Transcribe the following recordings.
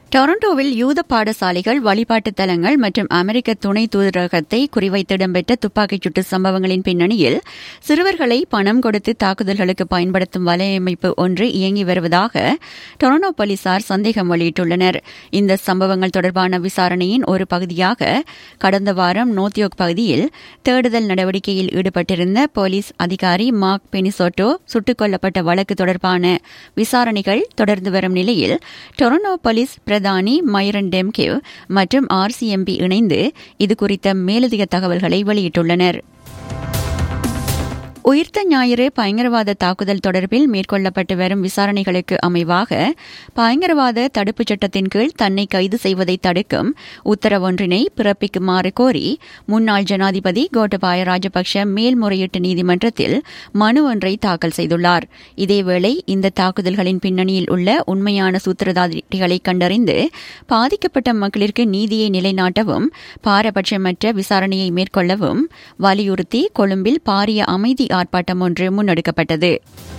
டொரண்டோவில் யூத பாடசாலைகள் வழிபாட்டுத் தலங்கள் மற்றும் அமெரிக்க துணை தூதரகத்தை குறிவைத்து இடம்பெற்ற துப்பாக்கிச் சூட்டு சம்பவங்களின் பின்னணியில் சிறுவர்களை பணம் கொடுத்து தாக்குதல்களுக்கு பயன்படுத்தும் வலையமைப்பு ஒன்று இயங்கி வருவதாக டொரண்டோ போலீசார் சந்தேகம் வெளியிட்டுள்ளனர் இந்த சம்பவங்கள் தொடர்பான விசாரணையின் ஒரு பகுதியாக கடந்த வாரம் நோத்தியோக் பகுதியில் தேடுதல் நடவடிக்கையில் ஈடுபட்டிருந்த போலீஸ் அதிகாரி மார்க் பெனிசோட்டோ சுட்டுக் கொல்லப்பட்ட வழக்கு தொடர்பான விசாரணைகள் தொடர்ந்து வரும் நிலையில் டொரண்டோ போலீஸ் பிரதானி மைரன் டெம்கேவ் மற்றும் ஆர்சிஎம்பி இணைந்து இதுகுறித்த மேலதிக தகவல்களை வெளியிட்டுள்ளனர் உயிர்த்த ஞாயிறு பயங்கரவாத தாக்குதல் தொடர்பில் மேற்கொள்ளப்பட்டு வரும் விசாரணைகளுக்கு அமைவாக பயங்கரவாத தடுப்புச் சட்டத்தின் கீழ் தன்னை கைது செய்வதை தடுக்கும் உத்தரவொன்றினை பிறப்பிக்குமாறு கோரி முன்னாள் ஜனாதிபதி கோட்டபாய ராஜபக்ஷ மேல்முறையீட்டு நீதிமன்றத்தில் மனு ஒன்றை தாக்கல் செய்துள்ளார் இதேவேளை இந்த தாக்குதல்களின் பின்னணியில் உள்ள உண்மையான சூத்திரதாரிகளை கண்டறிந்து பாதிக்கப்பட்ட மக்களிற்கு நீதியை நிலைநாட்டவும் பாரபட்சமற்ற விசாரணையை மேற்கொள்ளவும் வலியுறுத்தி கொழும்பில் பாரிய அமைதி ஆர்ப்பாட்டம் ஒன்று முன்னெடுக்கப்பட்டது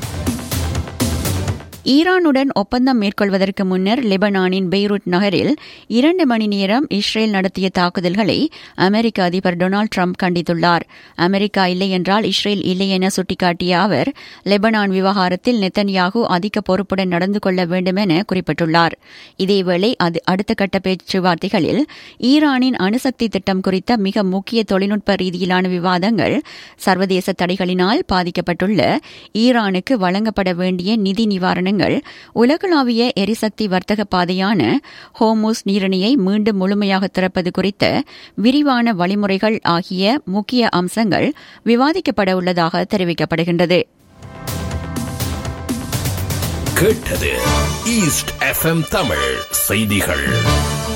ஈரானுடன் ஒப்பந்தம் மேற்கொள்வதற்கு முன்னர் லெபனானின் பெய்ரூட் நகரில் இரண்டு மணி நேரம் இஸ்ரேல் நடத்திய தாக்குதல்களை அமெரிக்க அதிபர் டொனால்டு ட்ரம்ப் கண்டித்துள்ளார் அமெரிக்கா இல்லை என்றால் இஸ்ரேல் இல்லை என சுட்டிக்காட்டிய அவர் லெபனான் விவகாரத்தில் நெத்தன்யாகு அதிக பொறுப்புடன் நடந்து கொள்ள வேண்டும் என குறிப்பிட்டுள்ளார் இதேவேளை அது அடுத்த கட்ட பேச்சுவார்த்தைகளில் ஈரானின் அணுசக்தி திட்டம் குறித்த மிக முக்கிய தொழில்நுட்ப ரீதியிலான விவாதங்கள் சர்வதேச தடைகளினால் பாதிக்கப்பட்டுள்ள ஈரானுக்கு வழங்கப்பட வேண்டிய நிதி நிவாரணங்கள் உலகளாவிய எரிசக்தி வர்த்தக பாதையான ஹோமோஸ் நீரிணையை மீண்டும் முழுமையாக திறப்பது குறித்த விரிவான வழிமுறைகள் ஆகிய முக்கிய அம்சங்கள் விவாதிக்கப்பட உள்ளதாக தெரிவிக்கப்படுகின்றது கேட்டது ஈஸ்ட் எஃப்எம் தமிழ் செய்திகள்